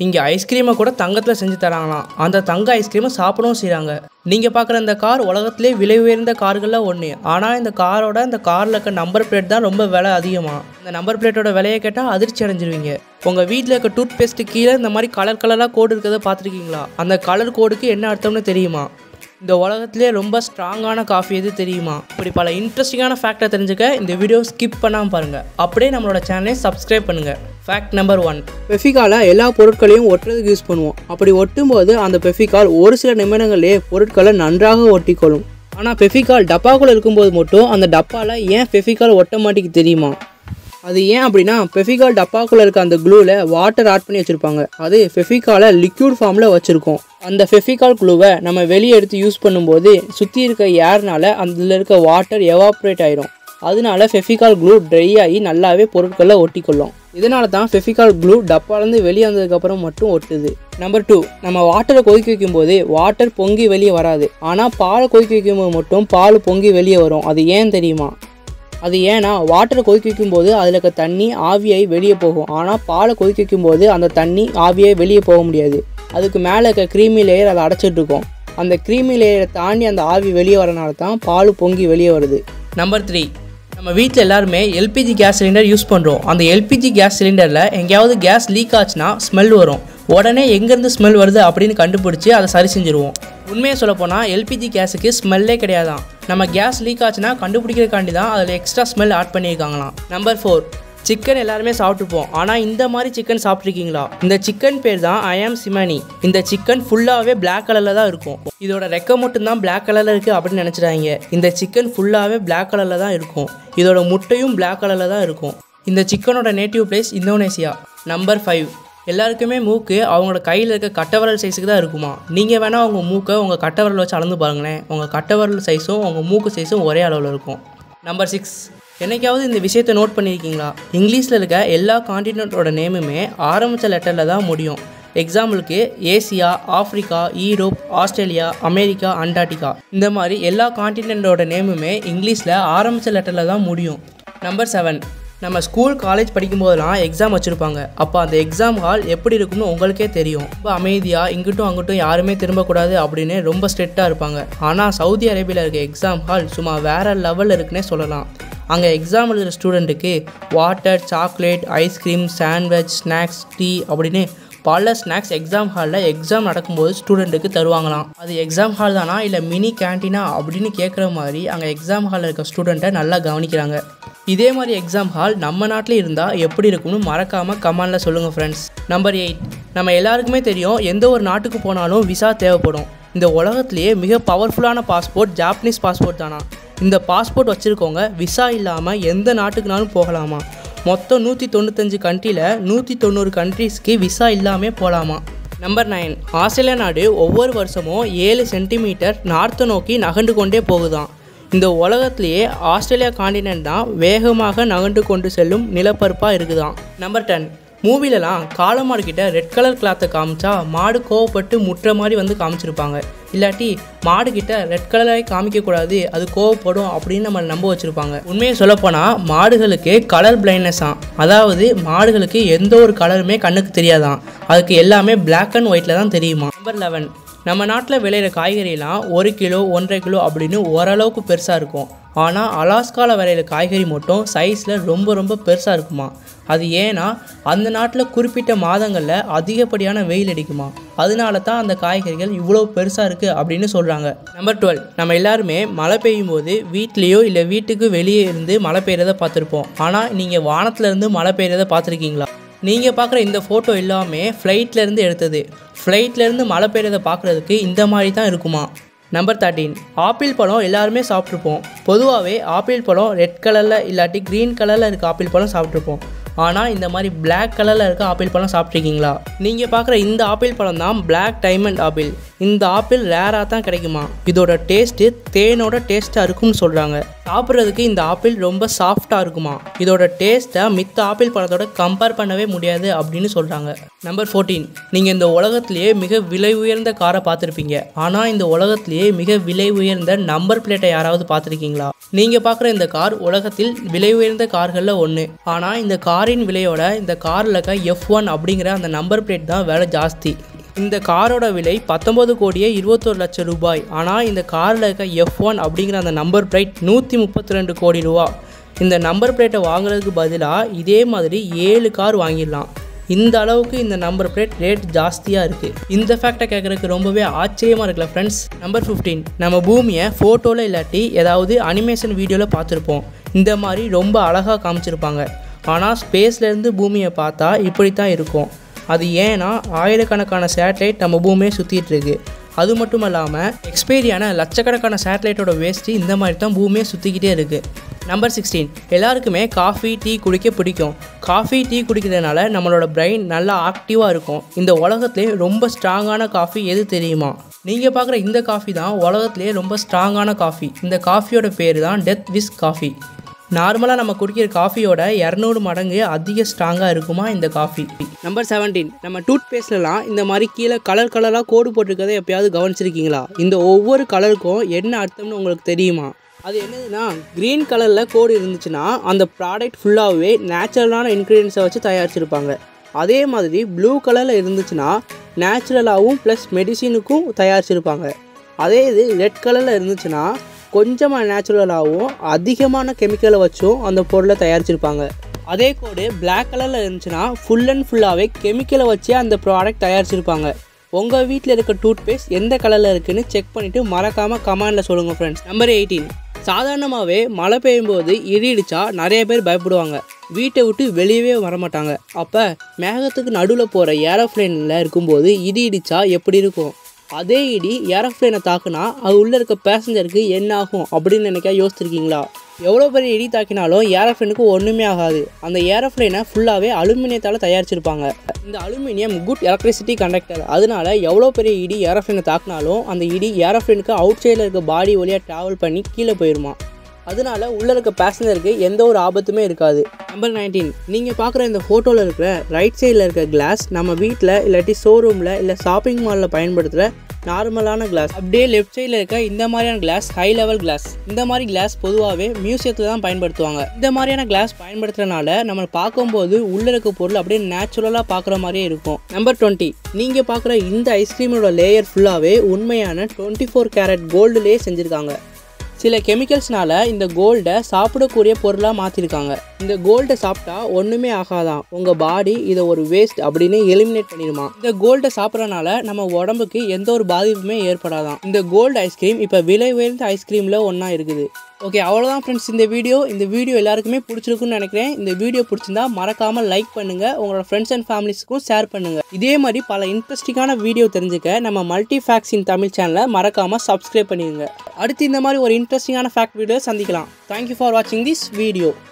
இங்கே ஐஸ்கிரீமை கூட தங்கத்தில் செஞ்சு தராங்களாம் அந்த தங்க ஐஸ்கிரீமை சாப்பிடவும் செய்கிறாங்க நீங்கள் பார்க்குற இந்த கார் உலகத்திலே விலை உயர்ந்த கார்களில் ஒன்று ஆனால் இந்த காரோட இந்த காரில் இருக்க நம்பர் பிளேட் தான் ரொம்ப விலை அதிகமாக இந்த நம்பர் பிளேட்டோட விலையை கேட்டால் அதிர்ச்சி அடைஞ்சிருவீங்க உங்கள் வீட்டில் இருக்க டூத் பேஸ்ட்டு கீழே இந்த மாதிரி கலர் கலராக கோடு இருக்கிறத பார்த்துருக்கீங்களா அந்த கலர் கோடுக்கு என்ன அர்த்தம்னு தெரியுமா இந்த உலகத்திலே ரொம்ப ஸ்ட்ராங்கான காஃபி எது தெரியுமா இப்படி பல இன்ட்ரெஸ்டிங்கான ஃபேக்டை தெரிஞ்சுக்க இந்த வீடியோ ஸ்கிப் பண்ணாமல் பாருங்கள் அப்படியே நம்மளோட சேனலை சப்ஸ்கிரைப் பண்ணுங்கள் ஃபேக்ட் நம்பர் ஒன் பெஃபிகாலை எல்லா பொருட்களையும் ஒட்டுறதுக்கு யூஸ் பண்ணுவோம் அப்படி ஒட்டும்போது அந்த பெஃபிகால் ஒரு சில நிமிடங்களிலே பொருட்களை நன்றாக ஒட்டிக்கொள்ளும் ஆனால் பெஃபிகால் டப்பாக்குள்ளே இருக்கும்போது மட்டும் அந்த டப்பாவில் ஏன் பெஃபிகால் ஒட்ட மாட்டேங்குது தெரியுமா அது ஏன் அப்படின்னா ஃபெஃபிகால் டப்பாக்குள்ளே இருக்க அந்த க்ளூவில் வாட்டர் ஆட் பண்ணி வச்சுருப்பாங்க அது ஃபெஃபிகாலை லிக்யூட் ஃபார்மில் வச்சுருக்கோம் அந்த ஃபெஃபிகால் க்ளூவை நம்ம வெளியே எடுத்து யூஸ் பண்ணும்போது சுற்றி இருக்க ஏர்னால அதில் இருக்க வாட்டர் எவாப்ரேட் ஆயிரும் அதனால ஃபெஃபிகால் க்ளூ ட்ரை ஆகி நல்லாவே பொருட்களை ஒட்டிக்கொள்ளும் இதனால தான் ஃபெஃபிகால் க்ளூ டப்பாலேருந்து வெளியே வந்ததுக்கப்புறம் மட்டும் ஒட்டுது நம்பர் டூ நம்ம வாட்டரை கொதிக்க வைக்கும்போது வாட்டர் பொங்கி வெளியே வராது ஆனால் பாலை கொதிக்க வைக்கும்போது மட்டும் பால் பொங்கி வெளியே வரும் அது ஏன் தெரியுமா அது ஏன்னா வாட்டரை கொதிக்க வைக்கும்போது அதில் இருக்க தண்ணி ஆவியாகி வெளியே போகும் ஆனால் பாலை கொதிக்க வைக்கும்போது அந்த தண்ணி ஆவியாகி வெளியே போக முடியாது அதுக்கு மேலே இருக்க க்ரீமி லேயர் அதை அடைச்சிட்டு இருக்கும் அந்த க்ரீமி லேயரை தாண்டி அந்த ஆவி வெளியே வரனால தான் பால் பொங்கி வெளியே வருது நம்பர் த்ரீ நம்ம வீட்டில் எல்லாருமே எல்பிஜி கேஸ் சிலிண்டர் யூஸ் பண்ணுறோம் அந்த எல்பிஜி கேஸ் சிலிண்டரில் எங்கேயாவது கேஸ் லீக் ஆச்சுன்னா ஸ்மெல் வரும் உடனே எங்கேருந்து ஸ்மெல் வருது அப்படின்னு கண்டுபிடிச்சி அதை சரி செஞ்சுருவோம் உண்மையை சொல்லப்போனால் எல்பிஜி கேஸுக்கு ஸ்மெல்லே கிடையாதான் நம்ம கேஸ் லீக் ஆச்சுன்னா கண்டுபிடிக்கிறதுக்காண்டி தான் அதில் எக்ஸ்ட்ரா ஸ்மெல் ஆட் பண்ணியிருக்காங்களாம் நம்பர் ஃபோர் சிக்கன் எல்லாருமே சாப்பிட்ருப்போம் ஆனால் இந்த மாதிரி சிக்கன் சாப்பிட்ருக்கீங்களா இந்த சிக்கன் பேர் தான் ஐ ஆம் சிமனி இந்த சிக்கன் ஃபுல்லாகவே Black கலரில் தான் இருக்கும் இதோட ரெக்கை மட்டும்தான் Black கலரில் இருக்குது அப்படின்னு நினச்சிடாங்க இந்த சிக்கன் ஃபுல்லாகவே Black கலரில் தான் இருக்கும் இதோட முட்டையும் Black கலரில் தான் இருக்கும் இந்த சிக்கனோட native place Indonesia number five எல்லாருக்குமே மூக்கு அவங்களோட கையில் இருக்க கட்டவரல் சைஸுக்கு தான் இருக்குமா நீங்கள் வேணால் உங்கள் மூக்கை உங்கள் கட்டவரல் வச்சு அளந்து பாருங்களேன் உங்கள் கட்டவரல் சைஸும் உங்கள் மூக்கு சைஸும் ஒரே அளவில் இருக்கும் நம்பர் சிக்ஸ் என்னைக்காவது இந்த விஷயத்தை நோட் பண்ணியிருக்கீங்களா இங்கிலீஷில் இருக்க எல்லா காண்டினென்ட்டோட நேமுமே ஆரம்பித்த லெட்டரில் தான் முடியும் எக்ஸாம்பிளுக்கு Asia Africa Europe Australia America Antarctica இந்த மாதிரி எல்லா காண்டினென்ட்டோட நேமுமே இங்கிலீஷில் ஆரம்பித்த லெட்டரில் தான் முடியும் நம்பர் செவன் நம்ம ஸ்கூல் காலேஜ் படிக்கும்போதெல்லாம் எக்ஸாம் வச்சுருப்பாங்க அப்போ அந்த எக்ஸாம் ஹால் எப்படி இருக்கும்னு உங்களுக்கே தெரியும் ரொம்ப அமைதியாக இங்கிட்டும் அங்கிட்டும் யாருமே திரும்பக்கூடாது அப்படின்னு ரொம்ப ஸ்ட்ரிக்டாக இருப்பாங்க ஆனால் சவுதி அரேபியாவில் இருக்க எக்ஸாம் ஹால் சும்மா வேறு லெவலில் இருக்குன்னே சொல்லலாம் அங்கே எக்ஸாம் எழுதுகிற ஸ்டூடெண்ட்டுக்கு water chocolate ice cream sandwich snacks tea அப்படின்னு பல ஸ்நாக்ஸ் எக்ஸாம் ஹாலில் எக்ஸாம் நடக்கும்போது ஸ்டூடெண்ட்டுக்கு தருவாங்களாம் அது எக்ஸாம் ஹால் தானா இல்லை மினி கேன்டீனா அப்படின்னு கேட்குற மாதிரி அங்கே எக்ஸாம் ஹாலில் இருக்க ஸ்டூடெண்ட்டை நல்லா கவனிக்கிறாங்க இதே மாதிரி எக்ஸாம் ஹால் நம்ம நாட்டில் இருந்தால் எப்படி இருக்கும்னு மறக்காமல் கமெண்டில் சொல்லுங்கள் ஃப்ரெண்ட்ஸ் நம்பர் எயிட் நம்ம எல்லாருக்குமே தெரியும் எந்த ஒரு நாட்டுக்கு போனாலும் விசா தேவைப்படும் இந்த உலகத்திலேயே மிக பவர்ஃபுல்லான பாஸ்போர்ட் ஜாப்பனீஸ் பாஸ்போர்ட் தானா இந்த பாஸ்போர்ட் வச்சுருக்கவங்க விசா இல்லாமல் எந்த நாட்டுக்குனாலும் போகலாமா மொத்தம் நூற்றி தொண்ணூத்தஞ்சு கண்ட்ரியில் நூற்றி தொண்ணூறு கண்ட்ரீஸ்க்கு விசா இல்லாமல் போகலாமா நம்பர் நைன் ஆஸ்திரேலியா நாடு ஒவ்வொரு வருஷமும் ஏழு சென்டிமீட்டர் நார்த்தை நோக்கி நகண்டு கொண்டே போகுதாம் இந்த உலகத்திலேயே ஆஸ்திரேலியா காண்டினென்ட் தான் வேகமாக நகண்டு கொண்டு செல்லும் நிலப்பரப்பாக இருக்குதாம் நம்பர் டென் மூவிலலாம் காளை மாடு கிட்ட ரெட் கலர் கிளாத்தை காமிச்சா மாடு கோவப்பட்டு முட்டுற மாதிரி வந்து காமிச்சிருப்பாங்க இல்லாட்டி மாடு கிட்ட ரெட் கலராக காமிக்கக்கூடாது அது கோவப்படும் அப்படின்னு நம்ம நம்ப வச்சுருப்பாங்க உண்மையை சொல்லப்போனால் மாடுகளுக்கு கலர் பிளைண்ட்னஸாம் அதாவது மாடுகளுக்கு எந்த ஒரு கலருமே கண்ணுக்கு தெரியாதாம் அதுக்கு எல்லாமே Black அண்ட் ஒயிட்டில் தான் தெரியுமா நம்பர் லெவன் நம்ம நாட்டில் விளையிற காய்கறிலாம் ஒரு கிலோ ஒன்றரை கிலோ அப்படின்னு ஓரளவுக்கு பெருசாக இருக்கும் ஆனால் அலாஸ்காவில் விளையிற காய்கறி மட்டும் சைஸில் ரொம்ப ரொம்ப பெருசாக இருக்குமா அது ஏன்னா அந்த நாட்டில் குறிப்பிட்ட மாதங்களில் அதிகப்படியான வெயில் அடிக்குமா அதனால தான் அந்த காய்கறிகள் இவ்வளோ பெருசாக இருக்குது அப்படின்னு சொல்கிறாங்க நம்பர் டுவெல் நம்ம எல்லாருமே மழை பெய்யும் போது வீட்லேயோ இல்லை வீட்டுக்கு வெளியே இருந்து மழை பெய்யறதை பார்த்துருப்போம் ஆனால் நீங்கள் வானத்துல மழை பெய்யறதை பார்த்துருக்கீங்களா நீங்கள் பார்க்குற இந்த ஃபோட்டோ எல்லாமே ஃப்ளைட்லேருந்து எடுத்தது ஃப்ளைட்லேருந்து மழை பெய்யறதை பார்க்குறதுக்கு இந்த மாதிரி தான் இருக்குமா நம்பர் தேர்ட்டீன் ஆப்பிள் பழம் எல்லாருமே சாப்பிட்ருப்போம் பொதுவாகவே ஆப்பிள் பழம் ரெட் கலரில் இல்லாட்டி க்ரீன் கலரில் இருக்க ஆப்பிள் பழம் சாப்பிட்ருப்போம் ஆனால் இந்த மாதிரி Black கலரில் இருக்க ஆப்பிள் பழம் சாப்பிட்ருக்கீங்களா நீங்கள் பார்க்குற இந்த ஆப்பிள் பழம் தான் Black டைமண்ட் ஆப்பிள் இந்த ஆப்பிள் ரேராக தான் கிடைக்குமா இதோட டேஸ்ட்டு தேனோட டேஸ்ட்டாக இருக்கும்னு சொல்கிறாங்க சாப்பிட்றதுக்கு இந்த ஆப்பிள் ரொம்ப சாஃப்டாக இருக்குமா இதோட டேஸ்ட்டை மித்த ஆப்பிள் பழத்தோட கம்பேர் பண்ணவே முடியாது அப்படின்னு சொல்கிறாங்க நம்பர் ஃபோர்டீன் நீங்கள் இந்த உலகத்திலேயே மிக விலை உயர்ந்த காரை பார்த்துருப்பீங்க ஆனால் இந்த உலகத்திலேயே மிக விலை உயர்ந்த நம்பர் பிளேட்டை யாராவது பார்த்துருக்கீங்களா நீங்கள் பார்க்குற இந்த கார் உலகத்தில் விலை உயர்ந்த கார்களில் ஒன்று ஆனால் இந்த காரின் விலையோட இந்த காரில் இருக்க எஃப் ஒன் அப்படிங்கிற அந்த நம்பர் பிளேட் தான் விலை ஜாஸ்தி இந்த காரோட விலை பத்தொம்பது கோடியே இருபத்தொரு லட்சம் ரூபாய் ஆனால் இந்த காரில் இருக்க எஃப் ஒன் அப்படிங்கிற அந்த நம்பர் பிளேட் நூற்றி முப்பத்தி ரெண்டு கோடி ரூபா இந்த நம்பர் பிளேட்டை வாங்குறதுக்கு பதிலாக இதே மாதிரி ஏழு கார் வாங்கிடலாம் இந்த அளவுக்கு இந்த நம்பர் பிளேட் ரேட் ஜாஸ்தியாக இருக்குது இந்த ஃபேக்டை கேட்குறதுக்கு ரொம்பவே ஆச்சரியமாக இருக்குல்ல ஃப்ரெண்ட்ஸ் நம்பர் ஃபிஃப்டீன் நம்ம பூமியை ஃபோட்டோவில் இல்லாட்டி ஏதாவது அனிமேஷன் வீடியோவில் பார்த்துருப்போம் இந்த மாதிரி ரொம்ப அழகாக காமிச்சிருப்பாங்க ஆனால் ஸ்பேஸ்லேருந்து பூமியை பார்த்தா இப்படி தான் இருக்கும் அது ஏன்னா ஆயிரக்கணக்கான சேட்டலைட் நம்ம பூமியை சுற்றிட்டு இருக்கு அது மட்டும் இல்லாமல் எக்ஸ்பைரியான லட்சக்கணக்கான சேட்டலைட்டோட வேஸ்ட்டு இந்த மாதிரி தான் பூமியை சுற்றிக்கிட்டே இருக்குது நம்பர் சிக்ஸ்டீன் எல்லாருக்குமே காஃபி டீ குடிக்க பிடிக்கும் காஃபி டீ குடிக்கிறதுனால நம்மளோட பிரெயின் நல்லா ஆக்டிவாக இருக்கும் இந்த உலகத்திலே ரொம்ப ஸ்ட்ராங்கான காஃபி எது தெரியுமா நீங்கள் பார்க்குற இந்த காஃபி தான் உலகத்திலே ரொம்ப ஸ்ட்ராங்கான காஃபி இந்த காஃபியோட பேர் தான் டெத் விஸ் காஃபி நார்மலாக நம்ம குடிக்கிற காஃபியோட இரநூறு மடங்கு அதிக ஸ்ட்ராங்காக இருக்குமா இந்த காஃபி நம்பர் செவன்டீன் நம்ம டூத் பேஸ்ட்லலாம் இந்த மாதிரி கீழே கலர் கலராக கோடு போட்டிருக்கதை எப்பயாவது கவனிச்சிருக்கீங்களா இந்த ஒவ்வொரு கலருக்கும் என்ன அர்த்தம்னு உங்களுக்கு தெரியுமா அது என்னதுன்னா க்ரீன் கலரில் கோடு இருந்துச்சுன்னா அந்த ப்ராடக்ட் ஃபுல்லாகவே நேச்சுரலான இன்க்ரீடியன்ஸை வச்சு தயாரிச்சிருப்பாங்க அதே மாதிரி ப்ளூ கலரில் இருந்துச்சுன்னா நேச்சுரலாகவும் ப்ளஸ் மெடிசினுக்கும் தயாரிச்சிருப்பாங்க அதே இது ரெட் கலரில் இருந்துச்சுன்னா கொஞ்சமாக நேச்சுரலாகவும் அதிகமான கெமிக்கலை வச்சும் அந்த பொருளை தயாரிச்சிருப்பாங்க அதே கோடு Black கலரில் இருந்துச்சுன்னா ஃபுல் அண்ட் ஃபுல்லாகவே கெமிக்கலை வச்சே அந்த ப்ராடக்ட் தயாரிச்சிருப்பாங்க உங்கள் வீட்டில் இருக்க டூத் பேஸ்ட் எந்த கலரில் இருக்குன்னு செக் பண்ணிவிட்டு மறக்காமல் கமெண்டில் சொல்லுங்கள் ஃப்ரெண்ட்ஸ் நம்பர் எயிட்டீன் சாதாரணமாகவே மழை பெய்யும்போது இடி இடிச்சா நிறைய பேர் பயப்படுவாங்க வீட்டை விட்டு வெளியவே வரமாட்டாங்க அப்போ மேகத்துக்கு நடுவில் போகிற ஏரோப்ளேனில் இருக்கும்போது இடி இடிச்சா எப்படி இருக்கும் அதே இடி ஏரோப்ளேனை தாக்குனா அது உள்ளே இருக்க பேசஞ்சருக்கு என்ன ஆகும் அப்படின்னு நினைக்க யோசிச்சிருக்கீங்களா எவ்வளோ பெரிய இடி தாக்கினாலும் ஏரோப்ளேனுக்கு ஒன்றுமே ஆகாது அந்த ஏரோப்ளேனை ஃபுல்லாகவே அலுமினியத்தால் தயாரிச்சிருப்பாங்க இந்த அலுமினியம் குட் எலக்ட்ரிசிட்டி கண்டக்டர் அதனால எவ்வளோ பெரிய இடி ஏரோப்ளேனை தாக்குனாலும் அந்த இடி ஏரோப்ளேனுக்கு அவுட் சைடில் இருக்க பாடி வழியாக ட்ராவல் பண்ணி கீழே போயிருமா அதனால உள்ளே இருக்க பேசஞ்சருக்கு எந்த ஒரு ஆபத்துமே இருக்காது நம்பர் நைன்டீன் நீங்கள் பார்க்குற இந்த ஃபோட்டோவில் இருக்கிற ரைட் சைடில் இருக்க கிளாஸ் நம்ம வீட்டில் இல்லாட்டி ஷோரூமில் இல்லை ஷாப்பிங் மாலில் பயன்படுத்துகிற நார்மலான கிளாஸ் அப்படியே லெஃப்ட் சைடில் இருக்க இந்த மாதிரியான கிளாஸ் ஹை லெவல் கிளாஸ் இந்த மாதிரி கிளாஸ் பொதுவாகவே மியூசியத்தில் தான் பயன்படுத்துவாங்க இந்த மாதிரியான கிளாஸ் பயன்படுத்துறதுனால நம்ம பார்க்கும்போது உள்ளே இருக்க பொருள் அப்படியே நேச்சுரலாக பார்க்குற மாதிரியே இருக்கும் நம்பர் டுவெண்ட்டி நீங்கள் பார்க்குற இந்த ஐஸ்கிரீமோட லேயர் ஃபுல்லாகவே உண்மையான டுவெண்ட்டி ஃபோர் கேரட் கோல்டுலேயே செஞ்சுருக்காங்க சில கெமிக்கல்ஸ்னால இந்த கோல்டை சாப்பிடக்கூடிய பொருளாக மாற்றிருக்காங்க இந்த கோல்டை சாப்பிட்டா ஒன்றுமே ஆகாதான் உங்கள் பாடி இதை ஒரு வேஸ்ட் அப்படின்னு எலிமினேட் பண்ணிடுமா இந்த கோல்டை சாப்பிட்றனால நம்ம உடம்புக்கு எந்த ஒரு பாதிப்புமே ஏற்படாதான் இந்த கோல்டு ஐஸ்கிரீம் இப்போ விலை உயர்ந்த ஐஸ்கிரீமில் ஒன்றா இருக்குது ஓகே அவ்வளோதான் ஃப்ரெண்ட்ஸ் இந்த வீடியோ இந்த வீடியோ எல்லாருக்குமே பிடிச்சிருக்குன்னு நினைக்கிறேன் இந்த வீடியோ பிடிச்சிருந்தா மறக்காமல் லைக் பண்ணுங்கள் உங்களோட ஃப்ரெண்ட்ஸ் அண்ட் ஃபேமிலிஸ்க்கும் ஷேர் பண்ணுங்கள் இதே மாதிரி பல இன்ட்ரெஸ்டிங்கான வீடியோ தெரிஞ்சுக்க நம்ம மல்டி ஃபேக்ஸ் இன் தமிழ் சேனலை மறக்காமல் சப்ஸ்கிரைப் பண்ணிடுங்க அடுத்து இந்த மாதிரி ஒரு இன்ட்ரெஸ்டிங்கான ஃபேக்ட் வீடியோ சந்திக்கலாம் தேங்க்யூ ஃபார் வாட்சிங் திஸ் வீடியோ